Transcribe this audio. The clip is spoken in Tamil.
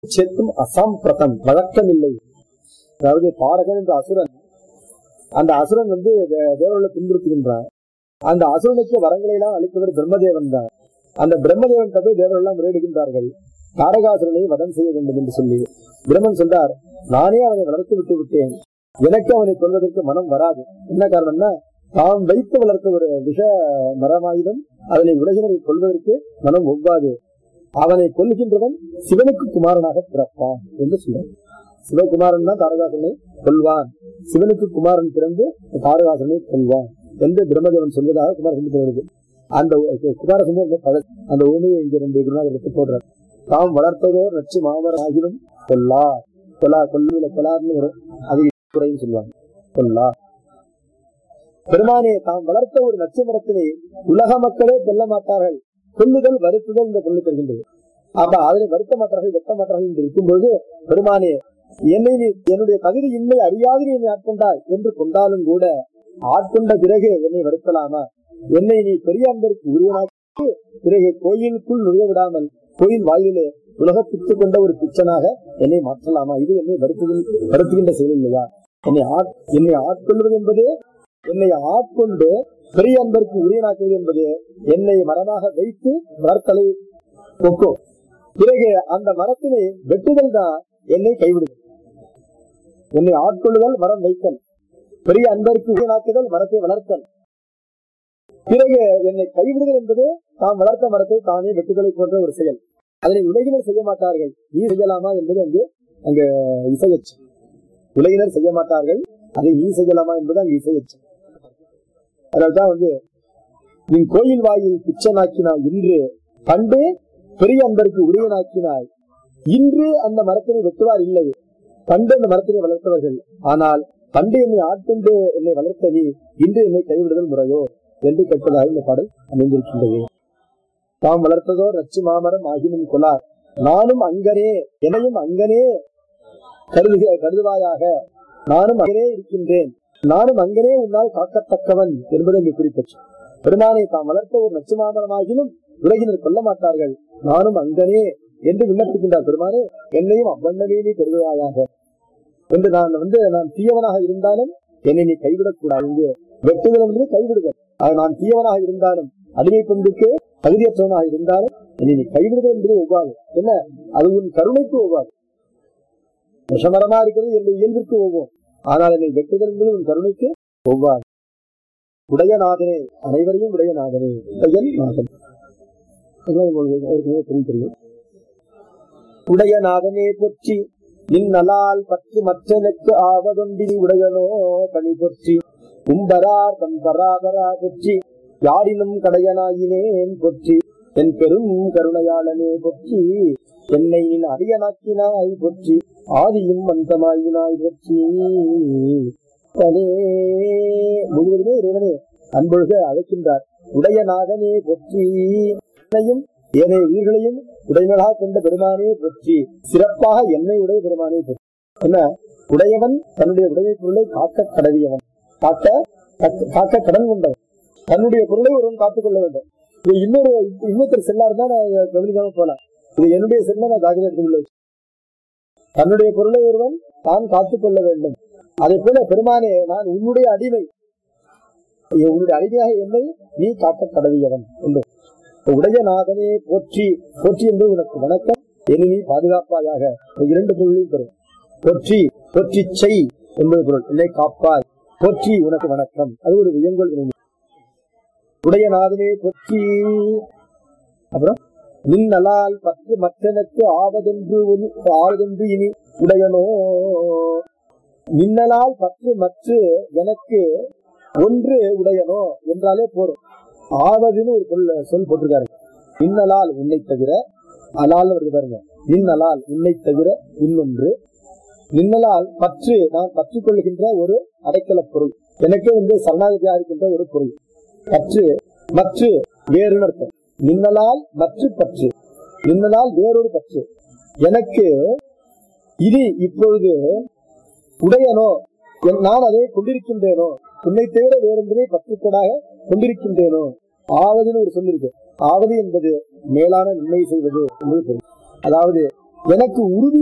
செத்தும் அசம்பிரதம் வழக்கமில்லை அதாவது பாரகன் என்ற அசுரன் அந்த அசுரன் வந்து தே- தேவர்களை துன்புறுத்துகின்றான் அந்த அசுரனுக்கு வரங்களை எல்லாம் அளிப்பவர் பிரம்மதேவன் தான் அந்த பிரம்மதேவன் போய் தேவர்கள் எல்லாம் முறையிடுகின்றார்கள் தாரகாசுரனை வதம் செய்ய வேண்டும் என்று சொல்லி பிரம்மன் சொல்றார் நானே அவனை வளர்த்து விட்டு விட்டேன் எனக்கு அவனை கொல்வதற்கு மனம் வராது என்ன காரணம்னா தாம் வைத்து வளர்த்த ஒரு விஷ மரமாயுதம் அதனை உலகினரை கொல்வதற்கு மனம் ஒவ்வாது அவனை கொல்லுகின்றவன் சிவனுக்கு குமாரனாக பிறப்பான் என்று சொல்றார் சிவகுமாரன் தான் தாரகாசுரனை கொல்வான் சிவனுக்கு குமாரன் பிறந்து தாரகாசுரனை கொல்வான் என்று பிரம்மதேவன் சொல்வதாக குமாரசம்பந்தம் வருது அந்த குமாரசம்பந்தம் பழ அந்த உண்மையை இங்க ரெண்டு குருநாதர் எடுத்து போடுறார் தாம் வளர்த்ததோ நச்சு மாமர ஆகிலும் கொல்லா கொலா கொல்லுல கொலார்னு வரும் அது குறைன்னு சொல்லுவாங்க கொல்லா பெருமானே தாம் வளர்த்த ஒரு நச்சு மரத்தினை உலக மக்களே கொல்ல மாட்டார்கள் கொல்லுதல் வருத்துதல் இந்த கொள்ளு தருகின்றது அப்ப அதனை வருத்த மாட்டார்கள் வெட்ட மாட்டார்கள் என்று இருக்கும்போது பெருமானே என்னை நீ என்னுடைய தகுதி இன்மை அறியாது நீ என்னை ஆட்கொண்டாய் என்று கொண்டாலும் கூட ஆட்கொண்ட பிறகு என்னை வருத்தலாமா என்னை நீ பெரிய அன்பருக்கு உரியனாக்கி பிறகு கோயிலுக்குள் நுழைய விடாமல் கோயில் வாயிலே உலகப்பித்து கொண்ட ஒரு பிச்சனாக என்னை மாற்றலாமா இது என்னை வருத்துகின்ற வருத்துகின்ற செயல் இல்லையா என்னை ஆட்- என்னை ஆட்கொள்வது என்பது என்னை ஆட்கொண்டு பெரிய அன்பருக்கு உரியனாக்குவது என்பது என்னை மரமாக வைத்து மரத்தலை கொக்கும் பிறகு அந்த மரத்தினை வெட்டுதல் தான் என்னை கைவிடுதல் என்னை ஆட்கொள்ளுதல் மரம் வைத்தல் பெரிய அன்பருக்கு உரியனாக்குதல் மரத்தை வளர்த்தல் பிறகு என்னை கைவிடுதல் என்பது தாம் வளர்த்த மரத்தை தானே வெட்டுதலை போன்ற ஒரு செயல் அதனை உலகினர் செய்ய மாட்டார்கள் நீ செய்யலாமா என்பது அங்கு அங்கு இசையச்சு உலகினர் செய்ய மாட்டார்கள் அதை நீ செய்யலாமா என்பது அங்கு இசையச்சு அதனால்தான் வந்து நீ கோயில் வாயில் பிச்சனாக்கினாய் இன்று பண்டு பெரிய அன்பருக்கு உரியனாக்கினாய் இன்று அந்த மரத்தினை வெட்டுவார் இல்லை பண்டு அந்த மரத்தினை வளர்த்தவர்கள் ஆனால் பண்டு என்னை ஆட்கொண்டு என்னை வளர்த்த நீ இன்று என்னை கைவிடுதல் முறையோ என்று கேட்பதாக இந்த பாடல் அமைந்திருக்கின்றது தாம் வளர்த்ததோ ரச்சு மாமரம் ஆகினும் கொலார் நானும் அங்கனே என்னையும் அங்கனே கருதுக கருதுவாயாக நானும் அங்கனே இருக்கின்றேன் நானும் அங்கனே உன்னால் காக்கத்தக்கவன் என்பது இங்கு குறிப்பிட்டு பெருமானை தாம் வளர்த்த ஒரு நச்சு மாமரமாகிலும் உலகினர் கொல்ல மாட்டார்கள் நானும் அங்கனே என்று விண்ணப்பிக்கின்றார் பெருமானே என்னையும் அவ்வண்ணமே நீ கருதுவாயாக என்று நான் வந்து நான் தீயவனாக இருந்தாலும் என்னை நீ கைவிடக் கூடாது என்று வெட்டுதல் என்பது கைவிடுதல் அது நான் தீயவனாக இருந்தாலும் அடிமை பண்புக்கு தகுதியற்றவனாக இருந்தாலும் என்னை நீ கைவிடுதல் என்பது ஒவ்வாது என்ன அது உன் கருணைக்கு ஒவ்வாது விஷமரமா இருக்கிறது என்னுடைய இயல்பிற்கு ஒவ்வும் ஆனால் என்னை வெட்டுதல் என்பது உன் கருணைக்கு ஒவ்வாது உடையநாதனே அனைவரையும் உடையநாதனே உடையன் நாதன் இதுதான் உங்களுக்கு ஏற்கனவே தெரியும் தெரியும் உடையநாதனே பொற்றி நின்னலால் பற்று மற்றனுக்கு ஆவதொண்டினி உடையனோ பணி பொற்றி உம்பரார் தம் பராபரா பொற்றி யாரினும் கடையனாயினேன் பொற்றி என் பெரும் கருணையாளனே பொற்றி என்னை நின் அடியனாக்கினாய் பொற்றி ஆதியும் அந்தமாயினாய் பொற்றி தனே முழுவதுமே இறைவனே அன்பொழுக அழைக்கின்றார் உடையநாதனே பொற்றி என்னையும் ஏனைய உயிர்களையும் உடைமைகளாக கொண்ட பெருமானே பொற்றி சிறப்பாக என்னை உடைய பெருமானே பொற்றி என்ன உடையவன் தன்னுடைய உடைமை பொருளை காக்க கடவியவன் காக்க கக்க- காக்க கடன் கொண்டவன் தன்னுடைய பொருளை ஒருவன் காத்துக் கொள்ள வேண்டும் இது இன்னொரு இன்னொருத்தர் செல்லா இருந்தா நான் கவனிக்காம போலாம் இது என்னுடைய செல்ல நான் ஜாகிரதை எடுத்துக்கொள்ள தன்னுடைய பொருளை ஒருவன் தான் காத்துக் கொள்ள வேண்டும் அதே போல பெருமானே நான் உன்னுடைய அடிமை உன்னுடைய அடிமையாக என்னை நீ காக்க கடவியவன் என்று உடைய நாதனே போற்றி போற்றி என்று உனக்கு வணக்கம் என்னை நீ பாதுகாப்பாயாக இந்த இரண்டு பொருளையும் பெறும் போற்றி போற்றி செய் என்பது பொருள் என்னை காப்பாய் போற்றி உனக்கு வணக்கம் அது ஒரு வியங்கோல் வினை உடைய நாதனே போற்றி அப்புறம் நின்னலால் பற்று மற்றனுக்கு ஆவதென்று ஒலி- ஆவதென்று இனி உடையனோ மின்னலால் பற்று மற்று எனக்கு ஒன்று உடையனோ என்றாலே போதும் ஆவதுன்னு ஒரு சொல் சொல் போட்டிருக்காரு மின்னலால் உன்னை தவிர அலால் வருது பாருங்க மின்னலால் உன்னை தவிர இன்னொன்று மின்னலால் பற்று நான் பற்றிக் கொள்கின்ற ஒரு அடைக்கல பொருள் எனக்கு வந்து சரணாகதியா இருக்கின்ற ஒரு பொருள் பற்று மற்ற வேறுன்னு அர்த்தம் மின்னலால் மற்ற பற்று மின்னலால் வேறொரு பற்று எனக்கு இது இப்பொழுது உடையனோ என் நான் அதை கொண்டிருக்கின்றேனோ உன்னை தவிர வேறொன்றை பற்றுக்கோடாக கொண்டிருக்கின்றேனோ ஆவதுன்னு ஒரு சொல்லிருக்கு ஆவது என்பது மேலான நன்மை செய்வது என்பது பொருள் அதாவது எனக்கு உறுதி